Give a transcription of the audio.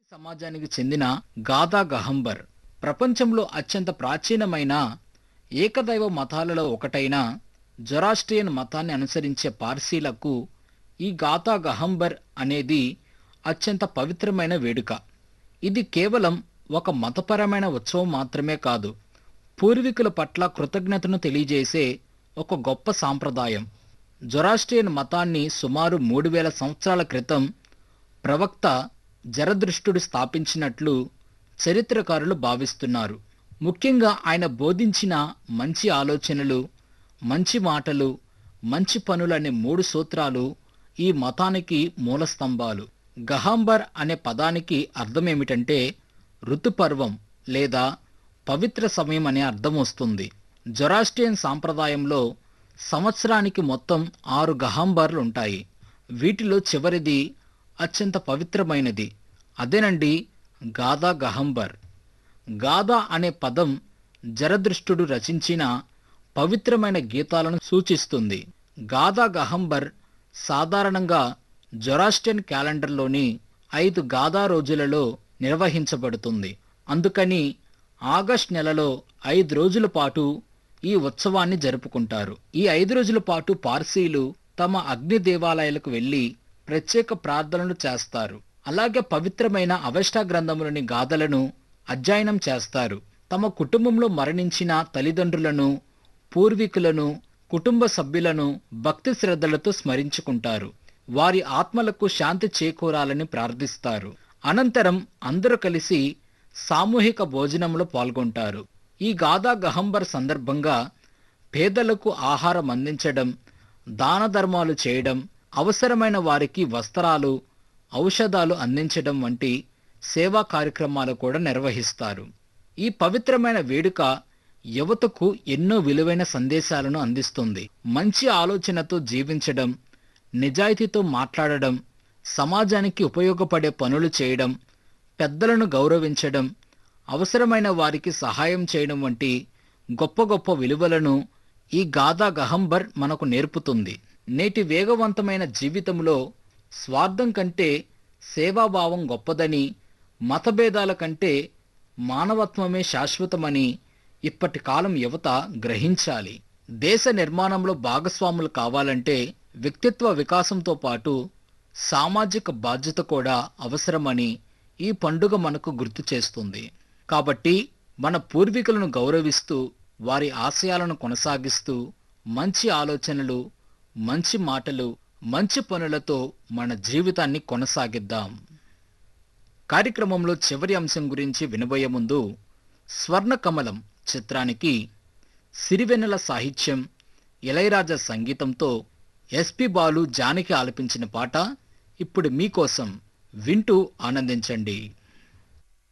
సమాజానికి చెందిన గాదా గహంబర్ ప్రపంచంలో అత్యంత ప్రాచీనమైన ఏకదైవ మతాలలో ఒకటైన జొరాస్ట్రియన్ మతాన్ని అనుసరించే పార్సీలకు ఈ గాతా గహంబర్ అనేది అత్యంత పవిత్రమైన వేడుక ఇది కేవలం ఒక మతపరమైన ఉత్సవం మాత్రమే కాదు పూర్వీకుల పట్ల కృతజ్ఞతను తెలియజేసే ఒక గొప్ప సాంప్రదాయం జొరాస్ట్రియన్ మతాన్ని సుమారు మూడు వేల సంవత్సరాల క్రితం ప్రవక్త జరదృష్టుడు స్థాపించినట్లు చరిత్రకారులు భావిస్తున్నారు ముఖ్యంగా ఆయన బోధించిన మంచి ఆలోచనలు మంచి మాటలు మంచి పనులు అనే మూడు సూత్రాలు ఈ మతానికి మూల స్తంభాలు గహాంబర్ అనే పదానికి అర్థమేమిటంటే ఋతుపర్వం లేదా పవిత్ర సమయం అనే అర్థం వస్తుంది జొరాస్ట్రియన్ సాంప్రదాయంలో సంవత్సరానికి మొత్తం ఆరు గహాంబర్లు ఉంటాయి వీటిలో చివరిది అత్యంత పవిత్రమైనది అదేనండి గాదా గహంబర్ గాదా అనే పదం జరదృష్టుడు రచించిన పవిత్రమైన గీతాలను సూచిస్తుంది గాదా గహంబర్ సాధారణంగా జొరాస్టియన్ క్యాలెండర్లోని ఐదు గాదా రోజులలో నిర్వహించబడుతుంది అందుకని ఆగస్ట్ నెలలో ఐదు రోజుల పాటు ఈ ఉత్సవాన్ని జరుపుకుంటారు ఈ ఐదు రోజుల పాటు పార్సీలు తమ అగ్ని దేవాలయాలకు వెళ్లి ప్రత్యేక ప్రార్థనలు చేస్తారు అలాగే పవిత్రమైన అవష్ట గ్రంథములోని గాథలను అధ్యయనం చేస్తారు తమ కుటుంబంలో మరణించిన తల్లిదండ్రులను పూర్వీకులను కుటుంబ సభ్యులను భక్తి శ్రద్ధలతో స్మరించుకుంటారు వారి ఆత్మలకు శాంతి చేకూరాలని ప్రార్థిస్తారు అనంతరం అందరూ కలిసి సామూహిక భోజనంలో పాల్గొంటారు ఈ గాథా గహంబర్ సందర్భంగా పేదలకు ఆహారం అందించడం దాన ధర్మాలు చేయడం అవసరమైన వారికి వస్త్రాలు ఔషధాలు అందించడం వంటి సేవా కార్యక్రమాలు కూడా నిర్వహిస్తారు ఈ పవిత్రమైన వేడుక యువతకు ఎన్నో విలువైన సందేశాలను అందిస్తుంది మంచి ఆలోచనతో జీవించడం నిజాయితీతో మాట్లాడడం సమాజానికి ఉపయోగపడే పనులు చేయడం పెద్దలను గౌరవించడం అవసరమైన వారికి సహాయం చేయడం వంటి గొప్ప గొప్ప విలువలను ఈ గాథా గహంబర్ మనకు నేర్పుతుంది నేటి వేగవంతమైన జీవితంలో స్వార్థం కంటే సేవాభావం గొప్పదని మతభేదాల కంటే మానవత్వమే శాశ్వతమని ఇప్పటి కాలం యువత గ్రహించాలి దేశ నిర్మాణంలో భాగస్వాములు కావాలంటే వ్యక్తిత్వ వికాసంతో పాటు సామాజిక బాధ్యత కూడా అవసరమని ఈ పండుగ మనకు గుర్తు చేస్తుంది కాబట్టి మన పూర్వీకులను గౌరవిస్తూ వారి ఆశయాలను కొనసాగిస్తూ మంచి ఆలోచనలు మంచి మాటలు మంచి పనులతో మన జీవితాన్ని కొనసాగిద్దాం కార్యక్రమంలో చివరి అంశం గురించి వినబోయే ముందు స్వర్ణ కమలం చిత్రానికి సిరివెన్నెల సాహిత్యం ఇళయరాజా సంగీతంతో ఎస్పి బాలు జానకి ఆలపించిన పాట ఇప్పుడు మీకోసం వింటూ ఆనందించండి